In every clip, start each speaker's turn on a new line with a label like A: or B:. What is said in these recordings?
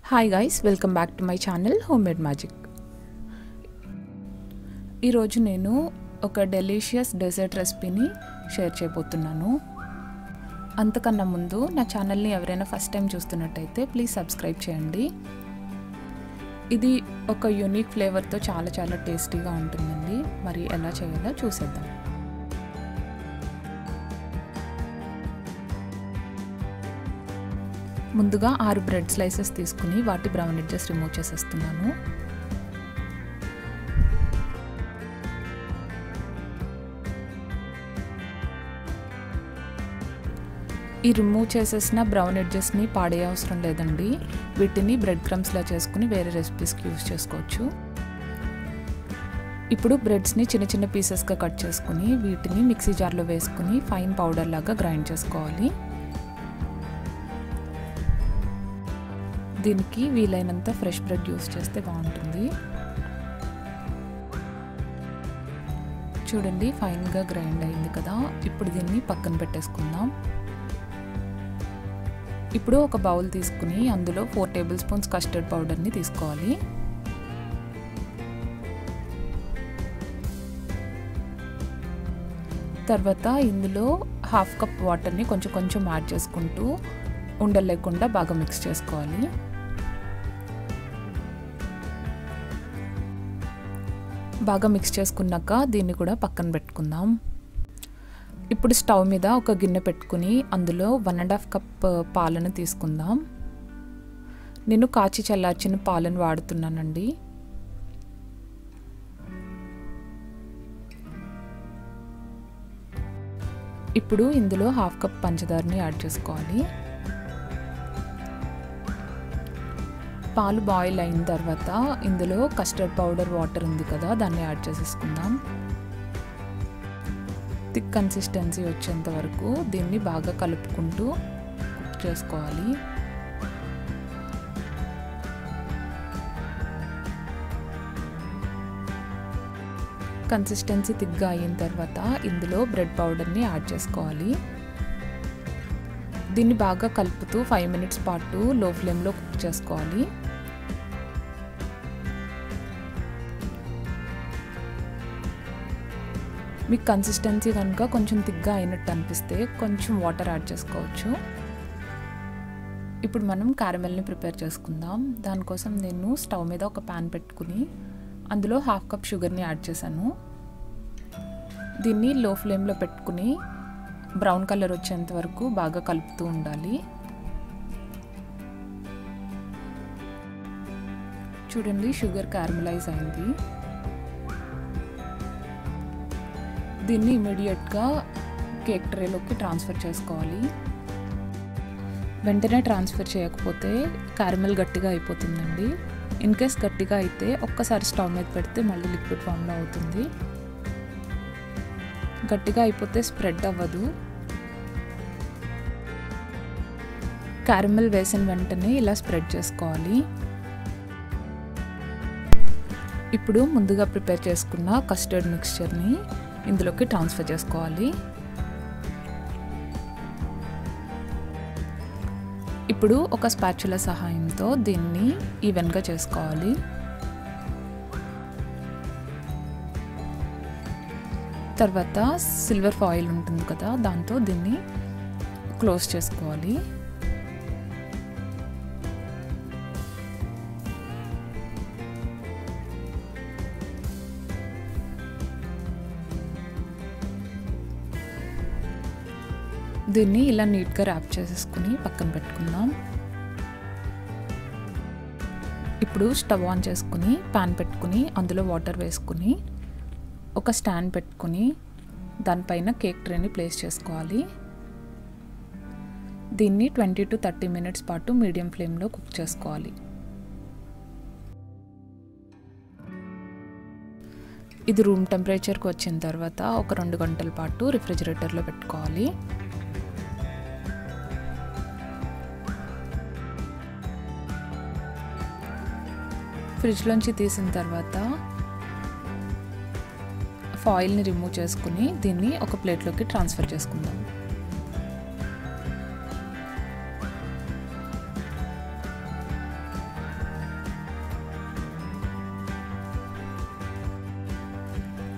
A: hi guys welcome back to my channel homemade magic ఈరోజు నేను ఒక delicious dessert రెసిపీని షేర్ చేయబోతున్నాను అంతకన్నా ముందు నా ఛానల్ని ఎవరైనా ఫస్ట్ టైం చూస్తున్నట్టయితే ప్లీజ్ సబ్స్క్రైబ్ చేయండి ఇది ఒక యూనిక్ ఫ్లేవర్తో చాలా చాలా టేస్టీగా ఉంటుందండి మరి ఎలా చేయాలో చూసేద్దాం ముందుగా ఆరు బ్రెడ్ స్లైసెస్ తీసుకుని వాటి బ్రౌన్ ఎడ్జెస్ రిమూవ్ చేసేస్తున్నాను ఈ రిమూవ్ చేసేసిన బ్రౌన్ ఎడ్జెస్ని పాడే అవసరం లేదండి వీటిని బ్రెడ్ క్రమ్స్లా చేసుకుని వేరే రెసిపీస్కి యూస్ చేసుకోవచ్చు ఇప్పుడు బ్రెడ్స్ని చిన్న చిన్న పీసెస్గా కట్ చేసుకుని వీటిని మిక్సీ జార్లో వేసుకుని ఫైన్ పౌడర్ లాగా గ్రైండ్ చేసుకోవాలి దీనికి వీలైనంత ఫ్రెష్ బ్రెడ్ యూస్ చేస్తే బాగుంటుంది చూడండి ఫైన్గా గ్రైండ్ అయింది కదా ఇప్పుడు దీన్ని పక్కన పెట్టేసుకుందాం ఇప్పుడు ఒక బౌల్ తీసుకుని అందులో ఫోర్ టేబుల్ స్పూన్స్ కస్టర్డ్ పౌడర్ని తీసుకోవాలి తర్వాత ఇందులో హాఫ్ కప్ వాటర్ని కొంచెం కొంచెం యాడ్ చేసుకుంటూ ఉండలేకుండా బాగా మిక్స్ చేసుకోవాలి బాగా మిక్స్ చేసుకున్నాక దీన్ని కూడా పక్కన పెట్టుకుందాం ఇప్పుడు స్టవ్ మీద ఒక గిన్నె పెట్టుకుని అందులో వన్ అండ్ హాఫ్ కప్ పాలను తీసుకుందాం నేను కాచి చల్లార్చిన పాలను వాడుతున్నానండి ఇప్పుడు ఇందులో హాఫ్ కప్ పంచదారని యాడ్ చేసుకోవాలి పాలు బాయిల్ అయిన తర్వాత ఇందులో కస్టర్డ్ పౌడర్ వాటర్ ఉంది కదా దాన్ని యాడ్ చేసేసుకుందాం థిక్ కన్సిస్టెన్సీ వచ్చేంత వరకు దీన్ని బాగా కలుపుకుంటూ కుక్ చేసుకోవాలి కన్సిస్టెన్సీ థిక్గా అయిన తర్వాత ఇందులో బ్రెడ్ పౌడర్ని యాడ్ చేసుకోవాలి దీన్ని బాగా కలుపుతూ ఫైవ్ మినిట్స్ పాటు లో ఫ్లేమ్లో కుక్ చేసుకోవాలి మీకు కన్సిస్టెన్సీ కనుక కొంచెం థిక్గా అయినట్టు అనిపిస్తే కొంచెం వాటర్ యాడ్ చేసుకోవచ్చు ఇప్పుడు మనం క్యారమెల్ని ప్రిపేర్ చేసుకుందాం దానికోసం నేను స్టవ్ మీద ఒక ప్యాన్ పెట్టుకుని అందులో హాఫ్ కప్ షుగర్ని యాడ్ చేశాను దీన్ని లో ఫ్లేమ్లో పెట్టుకుని బ్రౌన్ కలర్ వచ్చేంత వరకు బాగా కలుపుతూ ఉండాలి చూడండి షుగర్ క్యారమలైజ్ అయింది దీన్ని ఇమీడియట్గా కేక్ ట్రేలోకి ట్రాన్స్ఫర్ చేసుకోవాలి వెంటనే ట్రాన్స్ఫర్ చేయకపోతే క్యారమెల్ గట్టిగా అయిపోతుందండి ఇన్ కేస్ గట్టిగా అయితే ఒక్కసారి స్టవ్ మీద పెడితే మళ్ళీ లిక్విడ్ ఫామ్లో అవుతుంది గట్టిగా అయిపోతే స్ప్రెడ్ అవ్వదు క్యారమెల్ వేసిన వెంటనే ఇలా స్ప్రెడ్ చేసుకోవాలి ఇప్పుడు ముందుగా ప్రిపేర్ చేసుకున్న కస్టర్డ్ మిక్స్చర్ని ఇందులోకి ట్రాన్స్ఫర్ చేసుకోవాలి ఇప్పుడు ఒక స్పాచుల సహాయంతో దీన్ని ఈవెన్గా చేసుకోవాలి తర్వాత సిల్వర్ ఫాయిల్ ఉంటుంది కదా దాంతో దీన్ని క్లోజ్ చేసుకోవాలి దీన్ని ఇలా నీట్గా ర్యాప్ చేసేసుకుని పక్కన పెట్టుకుందాం ఇప్పుడు స్టవ్ ఆన్ చేసుకుని ప్యాన్ పెట్టుకుని అందులో వాటర్ వేసుకుని ఒక స్టాండ్ పెట్టుకుని దానిపైన కేక్ ట్రేని ప్లేస్ చేసుకోవాలి దీన్ని ట్వంటీ టు థర్టీ మినిట్స్ పాటు మీడియం ఫ్లేమ్లో కుక్ చేసుకోవాలి ఇది రూమ్ టెంపరేచర్కి వచ్చిన తర్వాత ఒక రెండు గంటల పాటు రిఫ్రిజిరేటర్లో పెట్టుకోవాలి ఫ్రిడ్జ్లోంచి తీసిన తర్వాత ఫాయిల్ని రిమూవ్ చేసుకుని దీన్ని ఒక ప్లేట్లోకి ట్రాన్స్ఫర్ చేసుకుందాం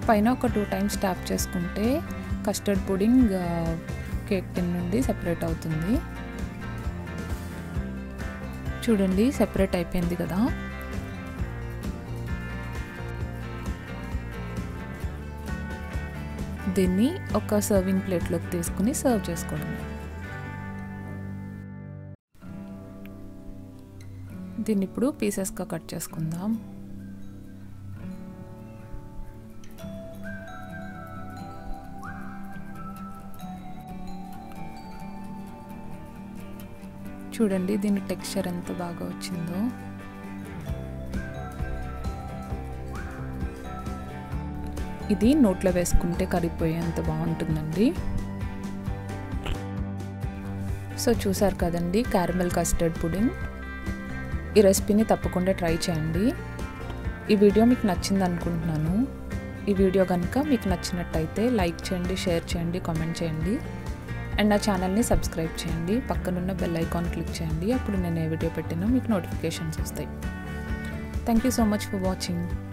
A: పైన ఒక టూ టైమ్స్ ట్యాప్ చేసుకుంటే కస్టర్డ్ పుడింగ్ కేక్ టిన్ నుండి సెపరేట్ అవుతుంది చూడండి సెపరేట్ అయిపోయింది కదా దీన్ని ఒక సర్వింగ్ ప్లేట్లోకి తీసుకుని సర్వ్ చేసుకోవడమే దీన్ని ఇప్పుడు పీసెస్గా కట్ చేసుకుందాం చూడండి దీని టెక్స్చర్ ఎంత బాగా వచ్చిందో ఇది నోట్లో వేసుకుంటే కరిగిపోయేంత బాగుంటుందండి సో చూసారు కదండి క్యారమెల్ కస్టర్డ్ పుడింగ్ ఈ రెసిపీని తప్పకుండా ట్రై చేయండి ఈ వీడియో మీకు నచ్చింది అనుకుంటున్నాను ఈ వీడియో కనుక మీకు నచ్చినట్టయితే లైక్ చేయండి షేర్ చేయండి కామెంట్ చేయండి అండ్ నా ఛానల్ని సబ్స్క్రైబ్ చేయండి పక్కనున్న బెల్ ఐకాన్ క్లిక్ చేయండి అప్పుడు నేను ఏ వీడియో పెట్టినా మీకు నోటిఫికేషన్స్ వస్తాయి thank you so much for watching